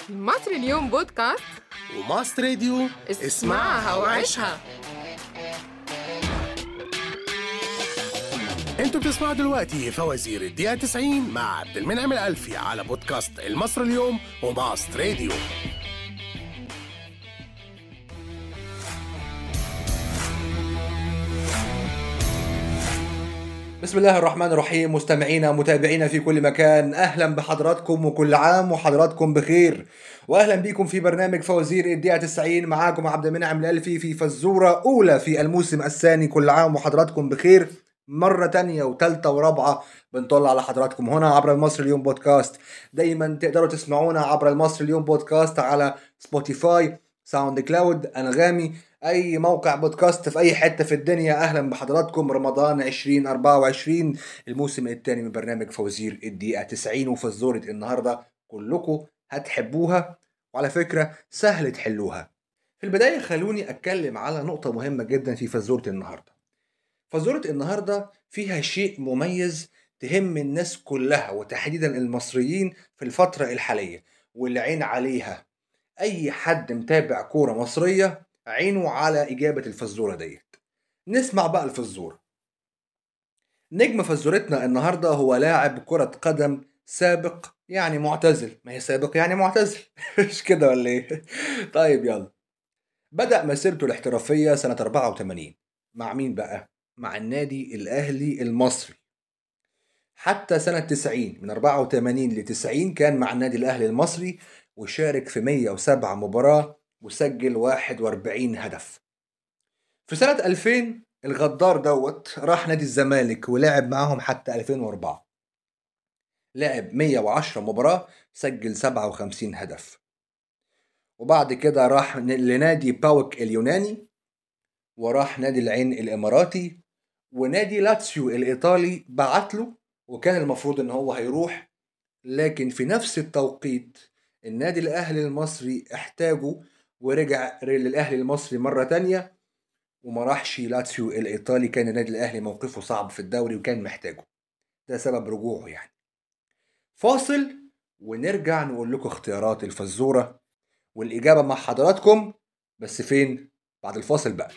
مصر اليوم بودكاست وماست راديو اسمعها وعيشها انتوا بتسمعوا دلوقتي فوازير الدقيقة 90 مع عبد المنعم الألفي على بودكاست المصر اليوم وماست راديو بسم الله الرحمن الرحيم مستمعينا متابعينا في كل مكان اهلا بحضراتكم وكل عام وحضراتكم بخير واهلا بكم في برنامج فوازير الدقيقه 90 معاكم عبد المنعم الالفي في فزوره اولى في الموسم الثاني كل عام وحضراتكم بخير مرة تانية وتالتة ورابعة بنطل على حضراتكم هنا عبر المصري اليوم بودكاست دايما تقدروا تسمعونا عبر المصري اليوم بودكاست على سبوتيفاي ساوند كلاود انغامي اي موقع بودكاست في اي حته في الدنيا اهلا بحضراتكم رمضان 2024 الموسم الثاني من برنامج فوازير الدقيقه 90 وفزوره النهارده كلكم هتحبوها وعلى فكره سهل تحلوها في البدايه خلوني اتكلم على نقطه مهمه جدا في فزوره النهارده فزوره النهارده فيها شيء مميز تهم الناس كلها وتحديدا المصريين في الفتره الحاليه واللي عين عليها اي حد متابع كوره مصريه عينه على اجابه الفزوره ديت نسمع بقى الفزوره نجم فزورتنا النهارده هو لاعب كره قدم سابق يعني معتزل ما هي سابق يعني معتزل مش كده ولا ايه طيب يلا بدأ مسيرته الاحترافية سنة 84 مع مين بقى؟ مع النادي الأهلي المصري حتى سنة 90 من 84 ل 90 كان مع النادي الأهلي المصري وشارك في 107 مباراة وسجل 41 هدف في سنة 2000 الغدار دوت راح نادي الزمالك ولعب معاهم حتى 2004 لعب 110 مباراة سجل 57 هدف وبعد كده راح لنادي باوك اليوناني وراح نادي العين الاماراتي ونادي لاتسيو الايطالي بعت له وكان المفروض ان هو هيروح لكن في نفس التوقيت النادي الاهلي المصري احتاجه ورجع للاهلي المصري مره تانية وما راحش لاتسيو الايطالي كان النادي الاهلي موقفه صعب في الدوري وكان محتاجه ده سبب رجوعه يعني فاصل ونرجع نقول لكم اختيارات الفزوره والاجابه مع حضراتكم بس فين بعد الفاصل بقى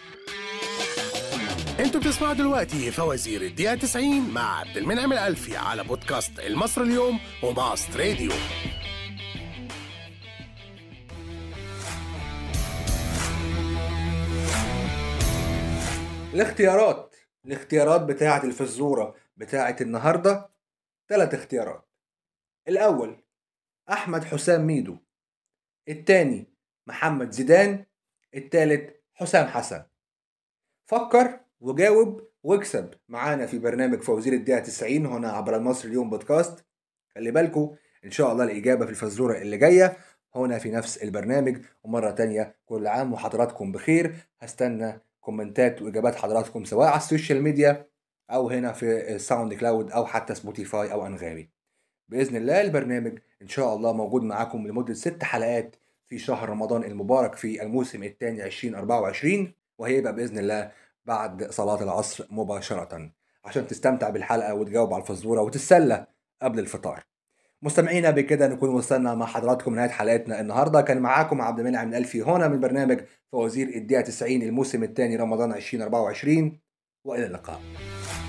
انتوا بتسمعوا دلوقتي فوازير الدقيقة 90 مع عبد المنعم الألفي على بودكاست المصر اليوم وماست راديو الاختيارات الاختيارات بتاعة الفزورة بتاعة النهاردة ثلاث اختيارات الأول أحمد حسام ميدو التاني محمد زيدان التالت حسام حسن فكر وجاوب واكسب معانا في برنامج فوزير الدقيقة 90 هنا عبر المصري اليوم بودكاست خلي بالكم إن شاء الله الإجابة في الفزورة اللي جاية هنا في نفس البرنامج ومرة تانية كل عام وحضراتكم بخير هستنى كومنتات واجابات حضراتكم سواء على السوشيال ميديا او هنا في ساوند كلاود او حتى سبوتيفاي او انغامي باذن الله البرنامج ان شاء الله موجود معاكم لمده ست حلقات في شهر رمضان المبارك في الموسم الثاني 2024 وهيبقى باذن الله بعد صلاه العصر مباشره عشان تستمتع بالحلقه وتجاوب على الفزوره وتتسلى قبل الفطار مستمعينا بكده نكون وصلنا مع حضراتكم نهايه حلقتنا النهارده كان معاكم عبد المنعم الالفي هنا من برنامج فوازير الدقيقه 90 الموسم الثاني رمضان 2024 والى اللقاء